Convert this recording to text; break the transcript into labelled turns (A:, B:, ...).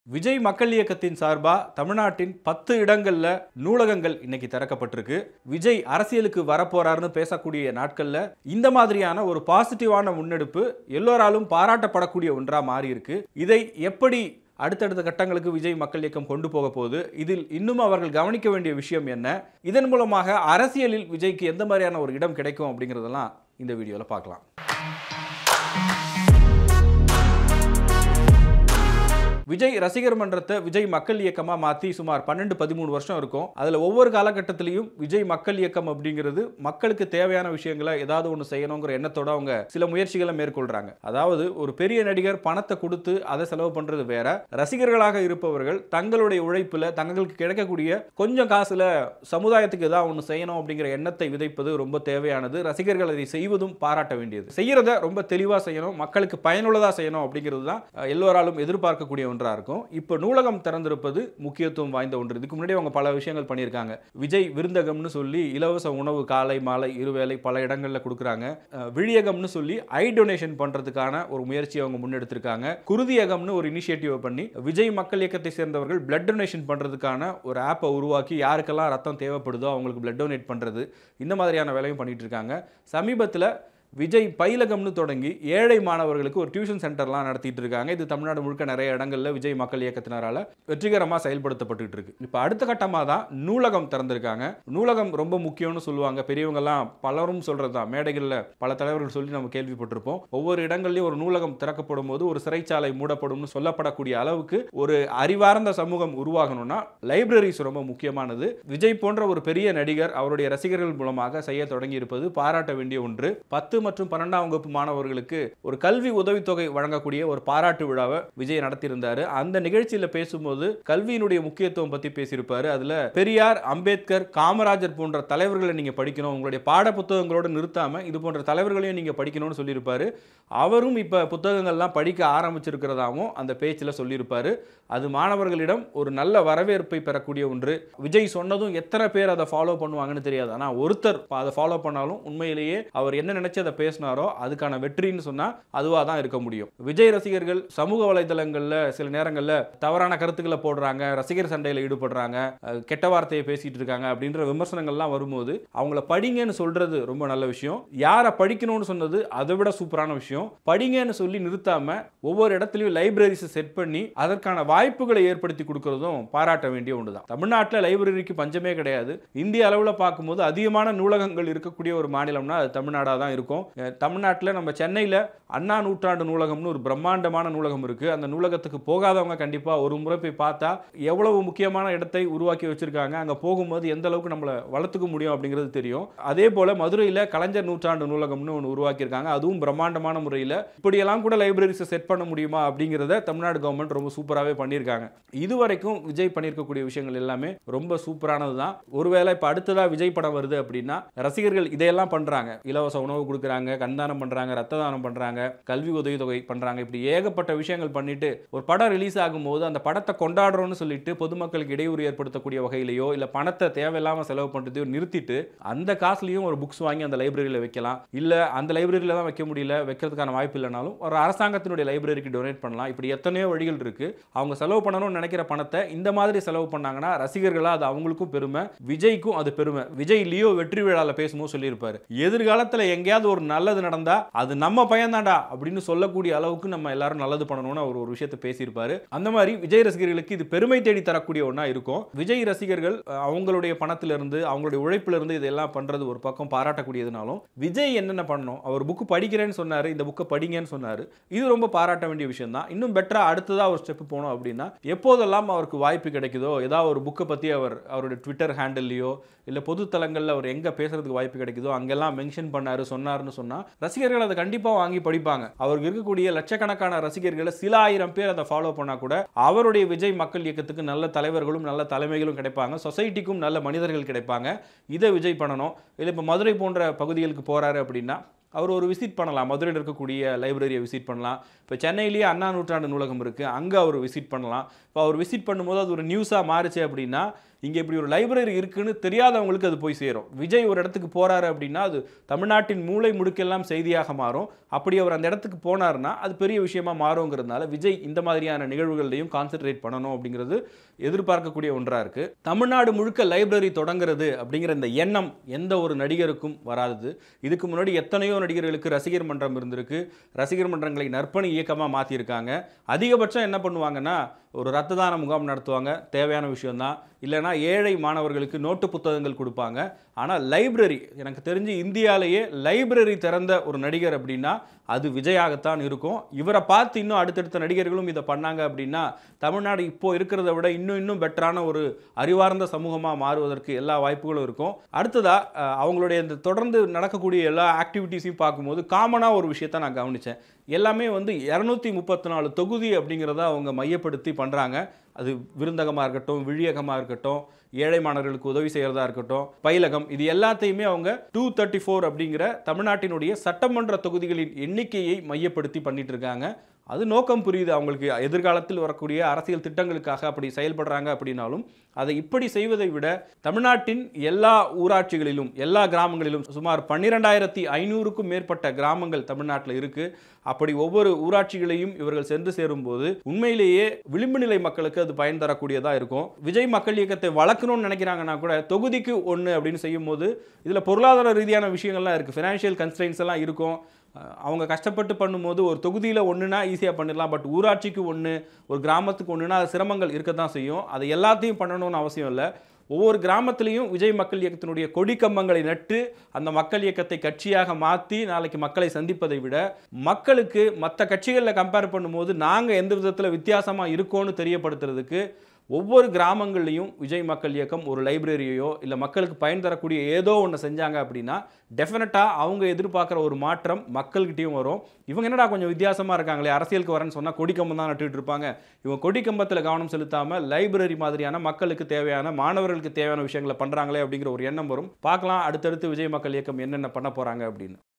A: விஜய் மக்கள் இயக்கத்தின் சார்பா தமிழ்நாட்டின் பத்து இடங்கள்ல நூலகங்கள் இன்னைக்கு திறக்கப்பட்டிருக்கு விஜய் அரசியலுக்கு வரப்போறாருன்னு பேசக்கூடிய நாட்கள்ல இந்த மாதிரியான ஒரு பாசிட்டிவான முன்னெடுப்பு எல்லோராலும் பாராட்டப்படக்கூடிய ஒன்றா மாறி இருக்கு இதை எப்படி அடுத்தடுத்த கட்டங்களுக்கு விஜய் மக்கள் இயக்கம் கொண்டு போக போகுது இதில் இன்னும் அவர்கள் கவனிக்க வேண்டிய விஷயம் என்ன இதன் மூலமாக அரசியலில் விஜய்க்கு எந்த மாதிரியான ஒரு இடம் கிடைக்கும் அப்படிங்கிறதெல்லாம் இந்த வீடியோவில் பார்க்கலாம் விஜய் ரசிகர் மன்றத்தை விஜய் மக்கள் இயக்கமாக மாற்றி சுமார் பன்னெண்டு பதிமூணு வருஷம் இருக்கும் அதில் ஒவ்வொரு காலகட்டத்திலையும் விஜய் மக்கள் இயக்கம் அப்படிங்கிறது மக்களுக்கு தேவையான விஷயங்களை ஏதாவது ஒன்று செய்யணுங்கிற எண்ணத்தோட அவங்க சில முயற்சிகளை மேற்கொள்றாங்க அதாவது ஒரு பெரிய நடிகர் பணத்தை கொடுத்து அதை செலவு பண்ணுறது வேற ரசிகர்களாக இருப்பவர்கள் தங்களுடைய உழைப்பில் தங்களுக்கு கிடைக்கக்கூடிய கொஞ்சம் காசுல சமுதாயத்துக்கு ஏதாவது ஒன்று செய்யணும் அப்படிங்கிற எண்ணத்தை விதைப்பது ரொம்ப தேவையானது ரசிகர்கள் அதை செய்வதும் பாராட்ட வேண்டியது செய்யறத ரொம்ப தெளிவாக செய்யணும் மக்களுக்கு பயனுள்ளதாக செய்யணும் அப்படிங்கிறது தான் அஹ், எல்லோராலும் எதிர்பார்க்கக்கூடிய ஒன்றா இருக்கும் இப்போ நூலகம் திறந்திருப்பது முக்கியத்துவம் வாய்ந்த ஒன்று இதுக்கு முன்னாடி அவங்க பல விஷயங்கள் பண்ணியிருக்காங்க விஜய் விருந்தகம்னு சொல்லி இலவச உணவு காலை மாலை இருவேளை பல இடங்களில் கொடுக்குறாங்க அஹ், விழியகம்னு சொல்லி ஐ டொனேஷன் பண்ணுறதுக்கான ஒரு முயற்சியை அவங்க முன்னெடுத்திருக்காங்க குருதியகம்னு ஒரு இனிஷியேட்டிவ் பண்ணி விஜய் மக்கள் இயக்கத்தை சேர்ந்தவர்கள் பிளட் டொனேஷன் பண்ணுறதுக்கான ஒரு ஆப்பை உருவாக்கி யாருக்கெல்லாம் ரத்தம் தேவைப்படுதோ அவங்களுக்கு பிளட் டொனேட் பண்ணுறது இந்த மாதிரியான வேலையும் பண்ணிட்டு இருக்காங்க சமீபத்தில் விஜய் பயிலகம்னு தொடங்கி ஏழை மாணவர்களுக்கு ஒரு டியூஷன் சென்டர்லாம் நடத்திட்டு இருக்காங்க இது தமிழ்நாடு முழுக்க நிறைய இடங்கள்ல விஜய் மக்கள் இயக்கத்தினரால வெற்றிகரமாக செயல்படுத்தப்பட்டுட்டு இருக்கு இப்போ அடுத்த கட்டமாக தான் நூலகம் திறந்திருக்காங்க நூலகம் ரொம்ப முக்கியம்னு சொல்லுவாங்க பெரியவங்கெல்லாம் பலரும் சொல்றது தான் மேடைகளில் பல தலைவர்கள் சொல்லி நம்ம கேள்விப்பட்டிருப்போம் ஒவ்வொரு இடங்கள்லையும் ஒரு நூலகம் திறக்கப்படும் போது ஒரு சிறைச்சாலை மூடப்படும்னு சொல்லப்படக்கூடிய அளவுக்கு ஒரு அறிவார்ந்த சமூகம் உருவாகணும்னா லைப்ரரிஸ் ரொம்ப முக்கியமானது விஜய் போன்ற ஒரு பெரிய நடிகர் அவருடைய ரசிகர்கள் மூலமாக செய்ய தொடங்கி இருப்பது பாராட்ட வேண்டிய ஒன்று பத்து மற்றும் பன்னெண்டாம் வகுப்பு மாணவர்களுக்கு ஒரு கல்வி உதவித்தொகை வழங்கக்கூடிய ஒரு பாராட்டு விழாவை விஜய் நடத்தியிருந்தாரு அந்த நிகழ்ச்சியில பேசும்போது கல்வியினுடைய முக்கியத்துவம் பத்தி பேசியிருப்பாரு அதுல பெரியார் அம்பேத்கர் காமராஜர் போன்ற தலைவர்களை நீங்க படிக்கணும் உங்களுடைய பாட புத்தகங்களோட நிறுத்தாம இது போன்ற தலைவர்களையும் நீங்க படிக்கணும்னு சொல்லியிருப்பாரு அவரும் இப்ப புத்தகங்கள்லாம் படிக்க ஆரம்பிச்சிருக்கிறதாவும் அந்த பேச்சில் சொல்லியிருப்பாரு அது மாணவர்களிடம் ஒரு நல்ல வரவேற்பை பெறக்கூடிய ஒன்று விஜய் சொன்னதும் எத்தனை பேர் அதை ஃபாலோ பண்ணுவாங்கன்னு தெரியாது ஆனால் ஒருத்தர் அதை ஃபாலோ பண்ணாலும் உண்மையிலேயே அவர் என்ன நினைச்சு அதை பேசினாரோ அதுக்கான வெற்றின்னு சொன்னால் அதுவாக தான் இருக்க முடியும் விஜய் ரசிகர்கள் சமூக வலைதளங்களில் சில நேரங்களில் தவறான கருத்துக்களை போடுறாங்க ரசிகர் சண்டையில் ஈடுபடுறாங்க அஹ், கெட்ட வார்த்தையை பேசிட்டு இருக்காங்க அப்படின்ற விமர்சனங்கள்லாம் வரும்போது அவங்கள படிங்கன்னு சொல்றது ரொம்ப நல்ல விஷயம் யாரை படிக்கணும்னு சொன்னது அதை விட சூப்பரான விஷயம் படிங்கன்னு சொல்லி நிறுத்தாம ஒவ்வொரு இடத்துலையும் லைப்ரரிஸை செட் பண்ணி அதற்கான வாய்ப்புகளை ஏற்படுத்தி கொடுக்கறதும் பாராட்ட வேண்டிய ஒன்று தான் தமிழ்நாட்டில் லைப்ரரிக்கு பஞ்சமே கிடையாது இந்திய அளவில் பார்க்கும்போது அதிகமான நூலகங்கள் இருக்கக்கூடிய ஒரு மாநிலம்னா அது தமிழ்நாடாக தான் இருக்கும் அஹ் தமிழ்நாட்டில் நம்ம சென்னையில் அண்ணா நூற்றாண்டு நூலகம்னு ஒரு பிரம்மாண்டமான நூலகம் இருக்கு அந்த நூலகத்துக்கு போகாதவங்க கண்டிப்பாக ஒரு முறை போய் பார்த்தா எவ்வளவு முக்கியமான இடத்தை உருவாக்கி வச்சிருக்காங்க அங்கே போகும்போது எந்த அளவுக்கு நம்மளை வளர்த்துக்க முடியும் அப்படிங்கிறது தெரியும் அதே போல மதுரையில் கலைஞர் நூற்றாண்டு நூலகம்னு ஒன்று உருவாக்கியிருக்காங்க அதுவும் பிரம்மாண்டமான முறையில் இப்படியெல்லாம் கூட லைப்ரரிஸை செட் பண்ண முடியுமா அப்படிங்கிறத தமிழ்நாடு கவர்மெண்ட் ரொம்ப சூப்பராகவே பண்ணியிருக்காங்க இதுவரைக்கும் விஜய் பண்ணியிருக்கக்கூடிய விஷயங்கள் எல்லாமே ரொம்ப சூப்பரானது தான் ஒருவேளை இப்போ அடுத்ததாக விஜய் படம் வருது அப்படின்னா ரசிகர்கள் இதையெல்லாம் பண்ணுறாங்க இலவச உணவு கொடுக்குறாங்க கண்தானம் பண்ணுறாங்க ரத்த தானம் பண்ணுறாங்க கல்வி உதவித்தொகை பண்ணுறாங்க இப்படி ஏகப்பட்ட விஷயங்கள் பண்ணிட்டு ஒரு படம் ரிலீஸ் ஆகும்போது அந்த படத்தை கொண்டாடுறோம்னு சொல்லிட்டு பொதுமக்களுக்கு இடையூறு ஏற்படுத்தக்கூடிய வகையிலையோ இல்லை பணத்தை தேவையில்லாமல் செலவு பண்ணுறதையோ நிறுத்திட்டு அந்த காசுலையும் ஒரு புக்ஸ் வாங்கி அந்த லைப்ரரியில் வைக்கலாம் இல்லை அந்த லைப்ரரியில் தான் வைக்க முடியல வைக்கிறதுக்கான வாய்ப்பு இல்லைனாலும் ஒரு அரசாங்கத்தினுடைய லைப்ரரிக்கு டொனேட் பண்ணலாம் இப்படி எத்தனையோ வழிகள் இருக்கு அவங்க செலவு பண்ணணும்னு நினைக்கிற பணத்தை இந்த மாதிரி செலவு பண்ணாங்கன்னா ரசிகர்களா அது அவங்களுக்கும் பெருமை விஜய்க்கும் அது பெருமை விஜய் லியோ வெற்றி விழாவில் பேசும்போது சொல்லியிருப்பாரு எதிர்காலத்தில் எங்கேயாவது ஒரு நல்லது நடந்தா அது நம்ம பையன்தான்டா அப்படின்னு சொல்லக்கூடிய அளவுக்கு நம்ம எல்லாரும் நல்லது பண்ணணும்னு அவர் ஒரு விஷயத்தை பேசியிருப்பாரு அந்த மாதிரி விஜய் ரசிகர்களுக்கு இது பெருமை தேடி தரக்கூடிய ஒன்றா இருக்கும் விஜய் ரசிகர்கள் அஹ், அவங்களுடைய பணத்திலிருந்து அவங்களுடைய உழைப்பிலிருந்து இதெல்லாம் பண்றது ஒரு பக்கம் பாராட்டக்கூடியதுனாலும் விஜய் என்னென்ன பண்ணணும் அவர் புக்கு படிக்கிறேன்னு சொன்னாரு இந்த புக்கை படிங்கன்னு சொன்னாரு இது ரொம்ப பாராட்ட வேண்டிய விஷயம் தான் இன்னும் பெட்டரா அடுத்ததா ஒரு ஸ்டெப் போனோம் அப்படின்னா எப்போதெல்லாம் அவருக்கு வாய்ப்பு கிடைக்குதோ ஏதாவது ஒரு புக்கை பத்தி அவர் அவருடைய ட்விட்டர் ஹேண்டில்லையோ இல்ல பொது தளங்கள்ல அவர் எங்க பேசுறதுக்கு வாய்ப்பு கிடைக்குதோ அங்கெல்லாம் மென்ஷன் பண்ணாரு சொன்னாருன்னு சொன்னா ரசிகர்கள் அதை கண்டிப்பா வாங்கி படிப்பாங்க அவருக்கு இருக்கக்கூடிய லட்சக்கணக்கான ரசிகர்களை சில ஆயிரம் பேர் அதை ஃபாலோ பண்ணா கூட அவருடைய விஜய் மக்கள் இயக்கத்துக்கு நல்ல தலைவர்களும் நல்ல தலைமைகளும் கிடைப்பாங்க சொசைட்டிக்கும் நல்ல மனிதர்கள் கிடைப்பாங்க இதை விஜய் பண்ணணும் இல்லை இப்போ மதுரை போன்ற பகுதிகளுக்கு போறாரு அப்படின்னா அவர் ஒரு விசிட் பண்ணலாம் மதுரையில் இருக்கக்கூடிய லைப்ரரியை விசிட் பண்ணலாம் இப்போ சென்னையிலேயே அண்ணா நூற்றாண்டு நூலகம் இருக்குது அங்கே அவர் விசிட் பண்ணலாம் இப்போ அவர் விசிட் பண்ணும்போது அது ஒரு நியூஸாக மாறுச்சு அப்படின்னா இங்கே இப்படி ஒரு லைப்ரரி இருக்குன்னு தெரியாதவங்களுக்கு அது போய் சேரும் விஜய் ஒரு இடத்துக்கு போறாரு அப்படின்னா அது தமிழ்நாட்டின் மூளை முடுக்கெல்லாம் செய்தியாக மாறும் அப்படி அவர் அந்த இடத்துக்கு போனாருன்னா அது பெரிய விஷயமா மாறுங்கிறதுனால விஜய் இந்த மாதிரியான நிகழ்வுகள்லையும் கான்சென்ட்ரேட் பண்ணணும் அப்படிங்கிறது எதிர்பார்க்கக்கூடிய ஒன்றா இருக்கு தமிழ்நாடு முழுக்க லைப்ரரி தொடங்குறது அப்படிங்கிற இந்த எண்ணம் எந்த ஒரு நடிகருக்கும் வராதது இதுக்கு முன்னாடி எத்தனையோ நடிகர்களுக்கு ரசிகர் மன்றம் இருந்திருக்கு ரசிகர் மன்றங்களை நற்பணி இயக்கமாக மாற்றியிருக்காங்க அதிகபட்சம் என்ன பண்ணுவாங்கன்னா ஒரு ரத்த தான முகாம் நடத்துவாங்க தேவையான விஷயம்தான் இல்லைனா ஏழை மாணவர்களுக்கு நோட்டு புத்தகங்கள் கொடுப்பாங்க ஆனால் லைப்ரரி எனக்கு தெரிஞ்சு இந்தியாவிலேயே லைப்ரரி திறந்த ஒரு நடிகர் அப்படின்னா அது விஜயாகத்தான் இருக்கும் இவரை பார்த்து இன்னும் அடுத்தடுத்த நடிகர்களும் இதை பண்ணாங்க அப்படின்னா தமிழ்நாடு இப்போ இருக்கிறத விட இன்னும் இன்னும் பெட்டரான ஒரு அறிவார்ந்த சமூகமாக மாறுவதற்கு எல்லா வாய்ப்புகளும் இருக்கும் அடுத்ததா அஹ், அவங்களுடைய இந்த தொடர்ந்து நடக்கக்கூடிய எல்லா ஆக்டிவிட்டீஸையும் பார்க்கும்போது காமனாக ஒரு விஷயத்த நான் கவனித்தேன் எல்லாமே வந்து இரநூத்தி முப்பத்தி நாலு தொகுதி அப்படிங்கிறத அவங்க மையப்படுத்தி பண்ணுறாங்க அது விருந்தகமாக இருக்கட்டும் விழியகமாக இருக்கட்டும் ஏழை மாணவர்களுக்கு உதவி செய்கிறதா இருக்கட்டும் பயிலகம் இது எல்லாத்தையுமே அவங்க டூ தேர்ட்டி ஃபோர் அப்படிங்கிற தமிழ்நாட்டினுடைய சட்டமன்ற தொகுதிகளின் எண்ணிக்கையை மையப்படுத்தி பண்ணிட்டு இருக்காங்க அது நோக்கம் புரியுது அவங்களுக்கு எதிர்காலத்தில் வரக்கூடிய அரசியல் திட்டங்களுக்காக அப்படி செயல்படுறாங்க அப்படின்னாலும் அதை இப்படி செய்வதை விட தமிழ்நாட்டின் எல்லா ஊராட்சிகளிலும் எல்லா கிராமங்களிலும் சுமார் பன்னிரெண்டாயிரத்தி ஐநூறுக்கும் மேற்பட்ட கிராமங்கள் தமிழ்நாட்டில் இருக்கு அப்படி ஒவ்வொரு ஊராட்சிகளையும் இவர்கள் சென்று சேரும்போது உண்மையிலேயே விளிம்பு நிலை மக்களுக்கு அது பயன் தரக்கூடியதாக இருக்கும் விஜய் மக்கள் இயக்கத்தை வளர்க்கணும்னு நினைக்கிறாங்கன்னா கூட தொகுதிக்கு ஒன்று அப்படின்னு செய்யும்போது இதில் பொருளாதார ரீதியான விஷயங்கள்லாம் இருக்குது ஃபினான்ஷியல் கன்ஸ்ட்ரெயின்ஸ் எல்லாம் இருக்கும் அஹ் அவங்க கஷ்டப்பட்டு பண்ணும்போது ஒரு தொகுதியில் ஒன்றுனா ஈஸியாக பண்ணிடலாம் பட் ஊராட்சிக்கு ஒன்று ஒரு கிராமத்துக்கு ஒன்றுனா அது சிரமங்கள் இருக்க தான் செய்யும் அதை எல்லாத்தையும் பண்ணணும்னு அவசியம் இல்லை ஒவ்வொரு கிராமத்திலையும் விஜய் மக்கள் இயக்கத்தினுடைய கொடி கம்பங்களை நட்டு அந்த மக்கள் இயக்கத்தை கட்சியாக மாற்றி நாளைக்கு மக்களை சந்திப்பதை விட மக்களுக்கு மற்ற கட்சிகளில் கம்பேர் பண்ணும்போது நாங்கள் எந்த விதத்தில் வித்தியாசமாக இருக்கோன்னு தெரியப்படுத்துறதுக்கு ஒவ்வொரு கிராமங்கள்லையும் விஜய் மக்கள் இயக்கம் ஒரு லைப்ரரியையோ இல்லை மக்களுக்கு பயன் தரக்கூடிய ஏதோ ஒன்று செஞ்சாங்க அப்படின்னா டெஃபினட்டாக அவங்க எதிர்பார்க்குற ஒரு மாற்றம் மக்கள்கிட்டயும் வரும் இவங்க என்னடா கொஞ்சம் வித்தியாசமாக இருக்காங்களே அரசியலுக்கு வரேன்னு சொன்னால் கொடிக்கம்பம் தான் நட்டுட்டு இருப்பாங்க இவங்க கொடிக்கம்பத்தில் கவனம் செலுத்தாமல் லைப்ரரி மாதிரியான மக்களுக்கு தேவையான மாணவர்களுக்கு தேவையான விஷயங்களை பண்ணுறாங்களே அப்படிங்கிற ஒரு எண்ணம் வரும் பார்க்கலாம் அடுத்தடுத்து விஜய் மக்கள் இயக்கம் என்னென்ன பண்ண போகிறாங்க அப்படின்னு